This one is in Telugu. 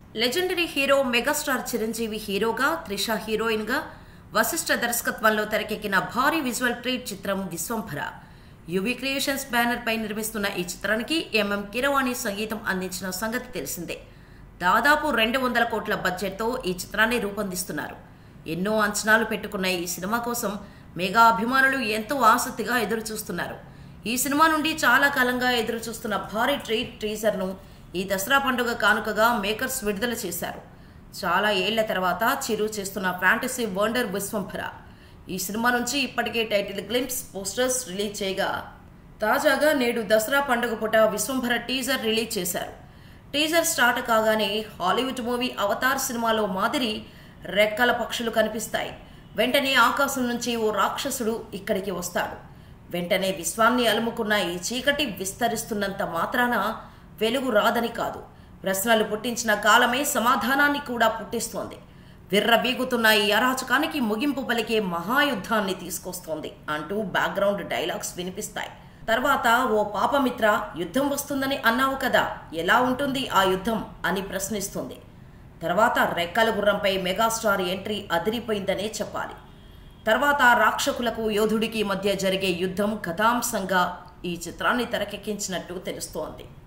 లెజెండరీ హీరో మెగాస్టార్ చిరంజీవి హీరోగా త్రిష హీరోయిన్గా వశిష్ఠ దర్శకత్వంలో తెరకెక్కిన భారీ విజువల్ ట్రీట్ చిత్రం విశ్వంభర యువి క్రియేషన్స్ బ్యానర్ పై నిర్మిస్తున్న ఈ చిత్రానికి ఎంఎం కిరవాణి సంగీతం అందించిన సంగతి తెలిసిందే దాదాపు రెండు వందల కోట్ల బడ్జెట్తో ఈ చిత్రాన్ని రూపొందిస్తున్నారు ఎన్నో అంచనాలు పెట్టుకున్న ఈ సినిమా కోసం మెగా అభిమానులు ఎంతో ఆసక్తిగా ఎదురు చూస్తున్నారు ఈ సినిమా నుండి చాలా కాలంగా ఎదురు చూస్తున్న భారీ ట్రీట్ టీజర్ను ఈ దసరా పండుగ కానుకగా మేకర్స్ విడుదల చేశారు చాలా ఏళ్ల తర్వాత చిరు చేస్తున్న ఫ్యాంటసీ వండర్ విశ్వంభర ఈ సినిమా నుంచి ఇప్పటికే టైటిల్ గ్లింప్స్ పోస్టర్స్ రిలీజ్ చేయగా తాజాగా నేడు దసరా పండుగ పూట విశ్వంభర టీజర్ రిలీజ్ చేశారు టీజర్ స్టార్ట్ కాగానే హాలీవుడ్ మూవీ అవతార్ సినిమాలో మాదిరి రెక్కల పక్షులు కనిపిస్తాయి వెంటనే ఆకాశం నుంచి ఓ రాక్షసుడు ఇక్కడికి వస్తాడు వెంటనే విశ్వాన్ని అలుముకున్న ఈ చీకటి విస్తరిస్తున్నంత మాత్రాన వెలుగు రాదని కాదు ప్రశ్నలు పుట్టించిన కాలమే సమాధానాన్ని కూడా పుట్టిస్తోంది విర్రవీగుతున్న ఈ అరాచకానికి ముగింపు పలికే మహాయుద్ధాన్ని తీసుకొస్తోంది అంటూ బ్యాక్గ్రౌండ్ డైలాగ్స్ వినిపిస్తాయి తర్వాత ఓ పాపమిత్ర యుద్ధం వస్తుందని అన్నావు కదా ఎలా ఉంటుంది ఆ యుద్ధం అని ప్రశ్నిస్తుంది తర్వాత రెక్కల గుర్రంపై మెగాస్టార్ ఎంట్రీ అదిరిపోయిందనే చెప్పాలి తర్వాత రాక్షకులకు యోధుడికి మధ్య జరిగే యుద్ధం కథాంశంగా ఈ చిత్రాన్ని తెరకెక్కించినట్టు తెలుస్తోంది